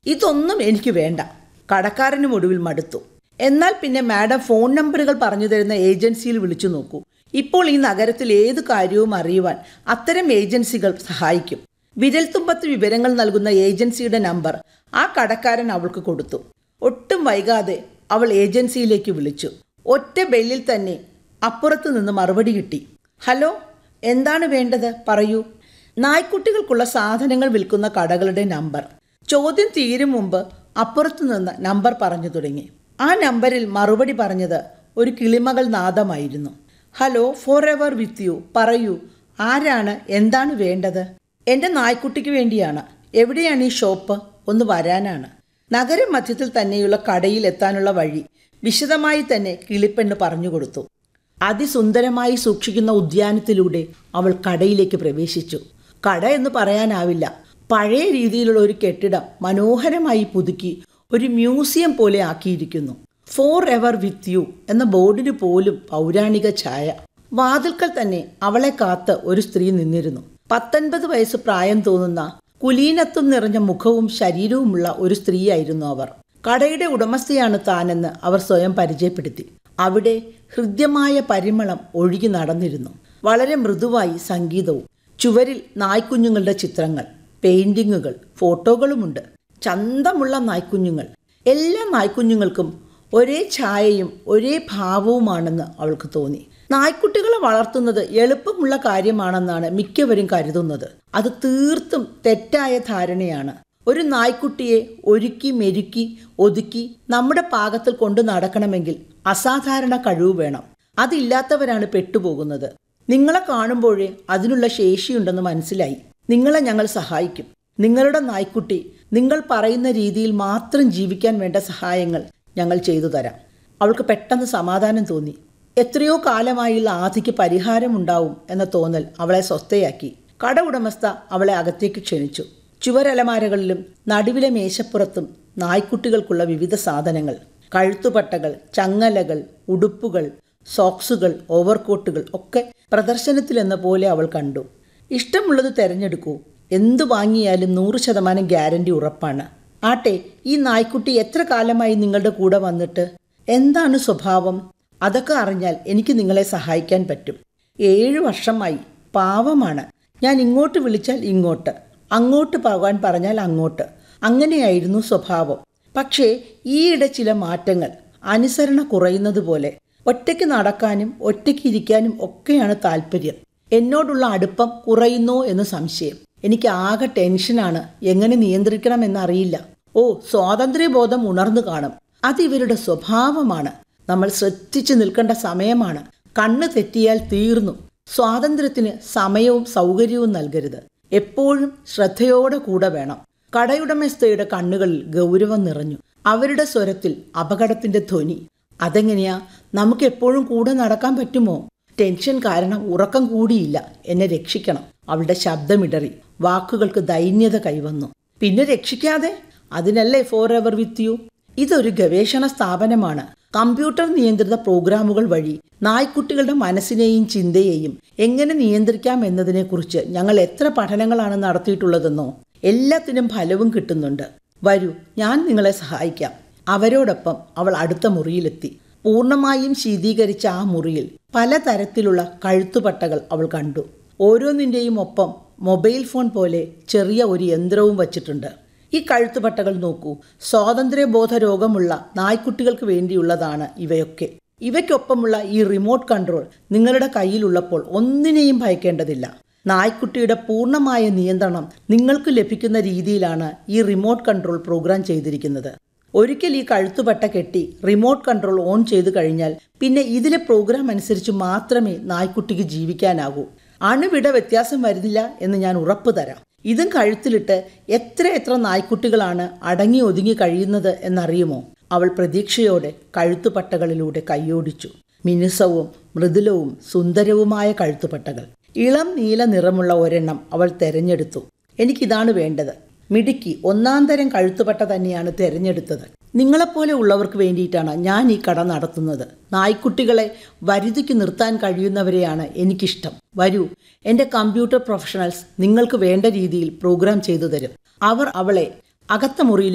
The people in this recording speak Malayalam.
ഇതൊന്നും എനിക്ക് വേണ്ട കടക്കാരനും ഒടുവിൽ മടുത്തു എന്നാൽ പിന്നെ മാഡം ഫോൺ നമ്പറുകൾ പറഞ്ഞു തരുന്ന ഏജൻസിയിൽ വിളിച്ചു നോക്കൂ ഇപ്പോൾ ഈ നഗരത്തിൽ ഏത് കാര്യവും അറിയുവാൻ അത്തരം ഏജൻസികൾ സഹായിക്കും വിരൽത്തുമ്പത്ത് വിവരങ്ങൾ നൽകുന്ന ഏജൻസിയുടെ നമ്പർ ആ കടക്കാരൻ അവൾക്ക് കൊടുത്തു ഒട്ടും വൈകാതെ അവൾ ഏജൻസിയിലേക്ക് വിളിച്ചു ഒറ്റ ബെല്ലിൽ തന്നെ അപ്പുറത്തു നിന്ന് മറുപടി കിട്ടി ഹലോ എന്താണ് വേണ്ടത് പറയൂ നായ്ക്കുട്ടികൾക്കുള്ള സാധനങ്ങൾ വിൽക്കുന്ന കടകളുടെ നമ്പർ ചോദ്യം തീരും മുമ്പ് അപ്പുറത്തു നിന്ന് നമ്പർ പറഞ്ഞു തുടങ്ങി ആ നമ്പറിൽ മറുപടി പറഞ്ഞത് ഒരു കിളിമകൾ നാദമായിരുന്നു hello forever with you പറയൂ ആരാണ് എന്താണ് വേണ്ടത് എൻ്റെ നായ്ക്കുട്ടിക്ക് വേണ്ടിയാണ് എവിടെയാണ് ഈ ഷോപ്പ് ഒന്ന് വരാനാണ് നഗരമധ്യത്തിൽ തന്നെയുള്ള കടയിൽ എത്താനുള്ള വഴി വിശദമായി തന്നെ കിളിപ്പെണ്ണ് പറഞ്ഞു കൊടുത്തു അതിസുന്ദരമായി സൂക്ഷിക്കുന്ന ഉദ്യാനത്തിലൂടെ അവൾ കടയിലേക്ക് പ്രവേശിച്ചു കട എന്ന് പറയാനാവില്ല പഴയ രീതിയിലുള്ള ഒരു കെട്ടിടം മനോഹരമായി പുതുക്കി ഒരു മ്യൂസിയം പോലെ ആക്കിയിരിക്കുന്നു ഫോർ എവർ വിത്ത് യു എന്ന ബോർഡിന് പോലും പൗരാണിക ഛായ വാതിൽക്കൽ തന്നെ അവളെ കാത്ത് ഒരു സ്ത്രീ നിന്നിരുന്നു പത്തൊൻപത് വയസ്സ് പ്രായം തോന്നുന്ന കുലീനത്വം നിറഞ്ഞ മുഖവും ശരീരവുമുള്ള ഒരു സ്ത്രീയായിരുന്നു അവർ കടയുടെ ഉടമസ്ഥയാണ് താനെന്ന് അവർ സ്വയം പരിചയപ്പെടുത്തി അവിടെ ഹൃദ്യമായ പരിമളം ഒഴുകി നടന്നിരുന്നു വളരെ മൃദുവായി സംഗീതവും ചുവരിൽ നായ്ക്കുഞ്ഞുങ്ങളുടെ ചിത്രങ്ങൾ പെയിന്റിങ്ങുകൾ ഫോട്ടോകളുമുണ്ട് ചന്തമുള്ള നായ്ക്കുഞ്ഞുങ്ങൾ എല്ലാ നായ്ക്കുഞ്ഞുങ്ങൾക്കും ഒരേ ഛായയും ഒരേ ഭാവവുമാണെന്ന് അവൾക്ക് തോന്നി നായ്ക്കുട്ടികളെ വളർത്തുന്നത് എളുപ്പമുള്ള കാര്യമാണെന്നാണ് മിക്കവരും കരുതുന്നത് അത് തീർത്തും തെറ്റായ ധാരണയാണ് ഒരു നായ്ക്കുട്ടിയെ ഒരുക്കി മെരുക്കി ഒതുക്കി നമ്മുടെ പാകത്തിൽ കൊണ്ടു നടക്കണമെങ്കിൽ അസാധാരണ കഴിവ് വേണം അതില്ലാത്തവരാണ് പെട്ടുപോകുന്നത് നിങ്ങളെ കാണുമ്പോഴേ അതിനുള്ള ശേഷിയുണ്ടെന്ന് മനസ്സിലായി നിങ്ങളെ ഞങ്ങൾ സഹായിക്കും നിങ്ങളുടെ നായ്ക്കുട്ടി നിങ്ങൾ പറയുന്ന രീതിയിൽ മാത്രം ജീവിക്കാൻ വേണ്ട സഹായങ്ങൾ ഞങ്ങൾ ചെയ്തു തരാം അവൾക്ക് പെട്ടെന്ന് സമാധാനം തോന്നി എത്രയോ കാലമായുള്ള ആധിക്ക് പരിഹാരമുണ്ടാവും എന്ന തോന്നൽ അവളെ സ്വസ്ഥയാക്കി കട ഉടമസ്ഥ അവളെ അകത്തേക്ക് ക്ഷണിച്ചു ചുവരലമാരകളിലും നടുവിലെ മേശപ്പുറത്തും നായ്ക്കുട്ടികൾക്കുള്ള വിവിധ സാധനങ്ങൾ കഴുത്തുപട്ടകൾ ചങ്ങലകൾ ഉടുപ്പുകൾ സോക്സുകൾ ഓവർകോട്ടുകൾ ഒക്കെ പ്രദർശനത്തിലെന്ന പോലെ അവൾ കണ്ടു ഇഷ്ടമുള്ളത് തിരഞ്ഞെടുക്കൂ എന്തു വാങ്ങിയാലും നൂറ് ശതമാനം ഗ്യാരണ്ടി ഉറപ്പാണ് ആട്ടെ ഈ നായ്ക്കുട്ടി എത്ര കാലമായി നിങ്ങളുടെ കൂടെ വന്നിട്ട് എന്താണ് സ്വഭാവം അതൊക്കെ അറിഞ്ഞാൽ എനിക്ക് നിങ്ങളെ സഹായിക്കാൻ പറ്റും ഏഴു വർഷമായി പാവമാണ് ഞാൻ ഇങ്ങോട്ട് വിളിച്ചാൽ ഇങ്ങോട്ട് അങ്ങോട്ട് പോകാൻ പറഞ്ഞാൽ അങ്ങോട്ട് അങ്ങനെയായിരുന്നു സ്വഭാവം പക്ഷേ ഈയിടെ ചില മാറ്റങ്ങൾ അനുസരണ കുറയുന്നത് പോലെ ഒറ്റയ്ക്ക് നടക്കാനും ഒറ്റയ്ക്ക് ഇരിക്കാനും ഒക്കെയാണ് താല്പര്യം എന്നോടുള്ള അടുപ്പം കുറയുന്നോ എന്ന് സംശയം എനിക്ക് ആകെ ടെൻഷനാണ് എങ്ങനെ നിയന്ത്രിക്കണമെന്നറിയില്ല ഓ സ്വാതന്ത്ര്യബോധം ഉണർന്നു കാണും അത് ഇവരുടെ സ്വഭാവമാണ് നമ്മൾ ശ്രദ്ധിച്ചു നിൽക്കേണ്ട സമയമാണ് കണ്ണ് തെറ്റിയാൽ തീർന്നു സ്വാതന്ത്ര്യത്തിന് സമയവും സൗകര്യവും നൽകരുത് എപ്പോഴും ശ്രദ്ധയോടെ കൂടെ വേണം കടയുടമസ്ഥയുടെ കണ്ണുകളിൽ ഗൗരവം നിറഞ്ഞു അവരുടെ സ്വരത്തിൽ അപകടത്തിന്റെ ധ്വനി അതെങ്ങനെയാ നമുക്ക് എപ്പോഴും കൂടെ നടക്കാൻ പറ്റുമോ ടെൻഷൻ കാരണം ഉറക്കം കൂടിയില്ല എന്നെ രക്ഷിക്കണം അവളുടെ ശബ്ദമിടറി വാക്കുകൾക്ക് ദൈന്യത കൈവന്നു പിന്നെ രക്ഷിക്കാതെ അതിനല്ലേ ഫോർ എവർ വിത്ത് യു ഇതൊരു ഗവേഷണ സ്ഥാപനമാണ് കമ്പ്യൂട്ടർ നിയന്ത്രിത പ്രോഗ്രാമുകൾ വഴി നായ്ക്കുട്ടികളുടെ മനസ്സിനെയും ചിന്തയെയും എങ്ങനെ നിയന്ത്രിക്കാം എന്നതിനെക്കുറിച്ച് ഞങ്ങൾ എത്ര പഠനങ്ങളാണ് നടത്തിയിട്ടുള്ളതെന്നോ എല്ലാത്തിനും ഫലവും കിട്ടുന്നുണ്ട് വരൂ ഞാൻ നിങ്ങളെ സഹായിക്കാം അവരോടൊപ്പം അവൾ അടുത്ത മുറിയിലെത്തി പൂർണ്ണമായും ശീതീകരിച്ച ആ മുറിയിൽ പലതരത്തിലുള്ള കഴുത്തുപട്ടകൾ അവൾ കണ്ടു ഓരോന്നിൻ്റെയും ഒപ്പം മൊബൈൽ ഫോൺ പോലെ ചെറിയ ഒരു യന്ത്രവും വച്ചിട്ടുണ്ട് ഈ കഴുത്തുപട്ടകൾ നോക്കൂ സ്വാതന്ത്ര്യബോധ രോഗമുള്ള നായ്ക്കുട്ടികൾക്ക് വേണ്ടിയുള്ളതാണ് ഇവയൊക്കെ ഇവയ്ക്കൊപ്പമുള്ള ഈ റിമോട്ട് കൺട്രോൾ നിങ്ങളുടെ കയ്യിലുള്ളപ്പോൾ ഒന്നിനെയും ഭയക്കേണ്ടതില്ല നായ്ക്കുട്ടിയുടെ പൂർണ്ണമായ നിയന്ത്രണം നിങ്ങൾക്ക് ലഭിക്കുന്ന രീതിയിലാണ് ഈ റിമോട്ട് കൺട്രോൾ പ്രോഗ്രാം ചെയ്തിരിക്കുന്നത് ഒരിക്കൽ ഈ കഴുത്തുപട്ട കെട്ടി റിമോട്ട് കൺട്രോൾ ഓൺ ചെയ്തു കഴിഞ്ഞാൽ പിന്നെ ഇതിലെ പ്രോഗ്രാം അനുസരിച്ച് മാത്രമേ നായ്ക്കുട്ടിക്ക് ജീവിക്കാനാകൂ അണുവിട വ്യത്യാസം വരുന്നില്ല എന്ന് ഞാൻ ഉറപ്പു തരാം ഇതും കഴുത്തിലിട്ട് എത്ര എത്ര നായ്ക്കുട്ടികളാണ് അടങ്ങി ഒതുങ്ങി കഴിയുന്നത് എന്നറിയുമോ അവൾ പ്രതീക്ഷയോടെ കഴുത്തുപട്ടകളിലൂടെ കൈയോടിച്ചു മിനുസവും മൃദുലവും സുന്ദരവുമായ കഴുത്തുപട്ടകൾ ഇളം നീല നിറമുള്ള ഒരെണ്ണം അവൾ തെരഞ്ഞെടുത്തു എനിക്കിതാണ് വേണ്ടത് മിടുക്കി ഒന്നാം തരം കഴുത്തുപട്ട തന്നെയാണ് തിരഞ്ഞെടുത്തത് നിങ്ങളെപ്പോലെ ഉള്ളവർക്ക് വേണ്ടിയിട്ടാണ് ഞാൻ ഈ കട നടത്തുന്നത് നായ്ക്കുട്ടികളെ വരുതിക്ക് നിർത്താൻ കഴിയുന്നവരെയാണ് എനിക്കിഷ്ടം വരൂ എൻ്റെ കമ്പ്യൂട്ടർ പ്രൊഫഷണൽസ് നിങ്ങൾക്ക് വേണ്ട രീതിയിൽ പ്രോഗ്രാം ചെയ്തു തരും അവർ അവളെ അകത്ത മുറിയിൽ